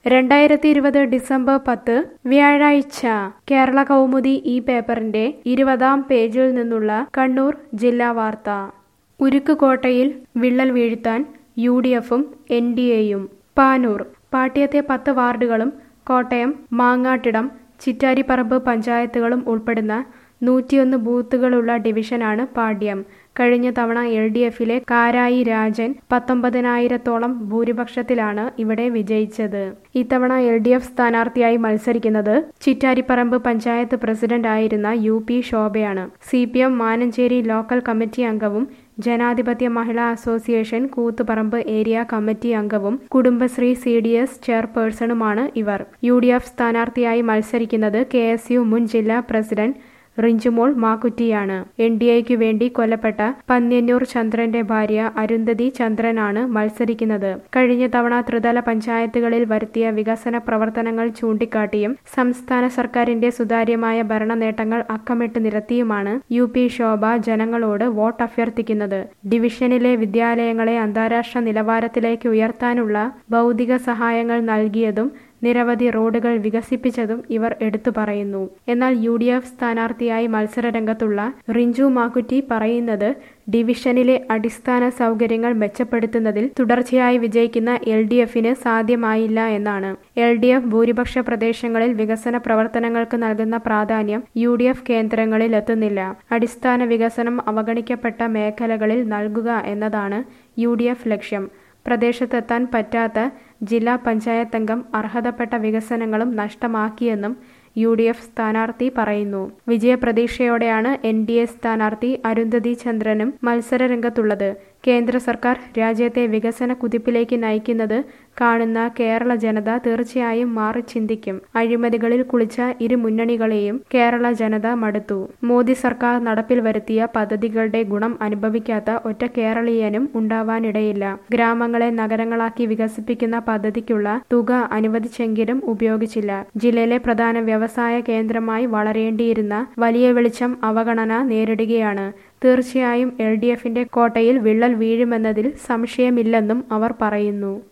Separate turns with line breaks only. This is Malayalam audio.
രണ്ടായിരത്തി ഇരുപത് ഡിസംബർ പത്ത് വ്യാഴാഴ്ച കേരള കൗമുദി ഈ പേപ്പറിന്റെ ഇരുപതാം പേജിൽ നിന്നുള്ള കണ്ണൂർ ജില്ലാ വാർത്ത ഉരുക്കുകോട്ടയിൽ വിള്ളൽ വീഴ്ത്താൻ യു ഡി എഫും എൻ ഡി എയും പാനൂർ പാട്യത്തെ പത്ത് വാർഡുകളും കോട്ടയം മാങ്ങാട്ടിടം ചിറ്റാരിപ്പറമ്പ് പഞ്ചായത്തുകളും ഉൾപ്പെടുന്ന നൂറ്റിയൊന്ന് ബൂത്തുകളുള്ള ഡിവിഷനാണ് പാട്യം കഴിഞ്ഞ തവണ എൽ ഡി എഫിലെ കാരായി രാജൻ പത്തൊമ്പതിനായിരത്തോളം ഭൂരിപക്ഷത്തിലാണ് ഇവിടെ വിജയിച്ചത് ഇത്തവണ എൽ ഡി എഫ് സ്ഥാനാർത്ഥിയായി മത്സരിക്കുന്നത് ചിറ്റാരിപ്പറമ്പ് പഞ്ചായത്ത് പ്രസിഡന്റ് ആയിരുന്ന യു പി ശോഭയാണ് C P M Mananchery local committee അംഗവും Janadhipathya Mahila association Koothuparamba area committee അംഗവും കുടുംബശ്രീ സി ഡി എസ് ചെയർപേഴ്സണുമാണ് ഇവർ യു ഡി എഫ് സ്ഥാനാർത്ഥിയായി മത്സരിക്കുന്നത് കെ എസ് യു മുൻ ജില്ലാ പ്രസിഡന്റ് റിഞ്ചുമോൾ മാക്കുറ്റിയാണ് എൻ ഡി എക്ക് വേണ്ടി കൊല്ലപ്പെട്ട പന്ന്യന്നൂർ ചന്ദ്രന്റെ ഭാര്യ അരുന്ധതി ചന്ദ്രനാണ് മത്സരിക്കുന്നത് കഴിഞ്ഞ തവണ ത്രിതല പഞ്ചായത്തുകളിൽ വരുത്തിയ വികസന പ്രവർത്തനങ്ങൾ ചൂണ്ടിക്കാട്ടിയും സംസ്ഥാന സർക്കാരിന്റെ സുതാര്യമായ ഭരണ നേട്ടങ്ങൾ അക്കമിട്ട് നിരത്തിയുമാണ് യു പി ശോഭ ജനങ്ങളോട് വോട്ട് അഭ്യർത്ഥിക്കുന്നത് ഡിവിഷനിലെ വിദ്യാലയങ്ങളെ അന്താരാഷ്ട്ര നിലവാരത്തിലേക്ക് ഉയർത്താനുള്ള ഭൗതിക സഹായങ്ങൾ നൽകിയതും നിരവധി റോഡുകൾ വികസിപ്പിച്ചതും ഇവർ എടുത്തു പറയുന്നു എന്നാൽ യു ഡി എഫ് സ്ഥാനാർത്ഥിയായി മത്സരരംഗത്തുള്ള റിഞ്ചു മാക്കുറ്റി പറയുന്നത് ഡിവിഷനിലെ അടിസ്ഥാന സൗകര്യങ്ങൾ മെച്ചപ്പെടുത്തുന്നതിൽ തുടർച്ചയായി വിജയിക്കുന്ന എൽ ഡി എഫിന് സാധ്യമായില്ല എന്നാണ് എൽ ഡി എഫ് ഭൂരിപക്ഷ പ്രദേശങ്ങളിൽ വികസന പ്രവർത്തനങ്ങൾക്ക് നൽകുന്ന പ്രാധാന്യം യു ഡി എഫ് കേന്ദ്രങ്ങളിൽ എത്തുന്നില്ല അടിസ്ഥാന വികസനം അവഗണിക്കപ്പെട്ട മേഖലകളിൽ നൽകുക എന്നതാണ് യു ഡി എഫ് ലക്ഷ്യം പ്രദേശത്തെത്താൻ പറ്റാത്ത ജില്ലാ പഞ്ചായത്ത് അംഗം അർഹതപ്പെട്ട വികസനങ്ങളും നഷ്ടമാക്കിയെന്നും യു ഡി എഫ് സ്ഥാനാർത്ഥി പറയുന്നു വിജയപ്രതീക്ഷയോടെയാണ് എൻ ഡി എ സ്ഥാനാർത്ഥി അരുന്ധതി ചന്ദ്രനും മത്സരരംഗത്തുള്ളത് കേന്ദ്ര സർക്കാർ രാജ്യത്തെ വികസന കുതിപ്പിലേക്ക് നയിക്കുന്നത് കാണുന്ന കേരള ജനത തീർച്ചയായും മാറി ചിന്തിക്കും അഴിമതികളിൽ കുളിച്ച ഇരു മുന്നണികളെയും കേരള ജനത മടുത്തു മോദി സർക്കാർ നടപ്പിൽ വരുത്തിയ പദ്ധതികളുടെ ഗുണം അനുഭവിക്കാത്ത ഒറ്റ കേരളീയനും ഉണ്ടാവാനിടയില്ല ഗ്രാമങ്ങളെ നഗരങ്ങളാക്കി വികസിപ്പിക്കുന്ന പദ്ധതിക്കുള്ള തുക അനുവദിച്ചെങ്കിലും ഉപയോഗിച്ചില്ല ജില്ലയിലെ പ്രധാന വ്യവസായ കേന്ദ്രമായി വളരേണ്ടിയിരുന്ന വലിയ വെളിച്ചം അവഗണന നേരിടുകയാണ് തീർച്ചയായും എൽ ഡി എഫിന്റെ കോട്ടയിൽ വിള്ളൽ വീഴുമെന്നതിൽ സംശയമില്ലെന്നും അവർ പറയുന്നു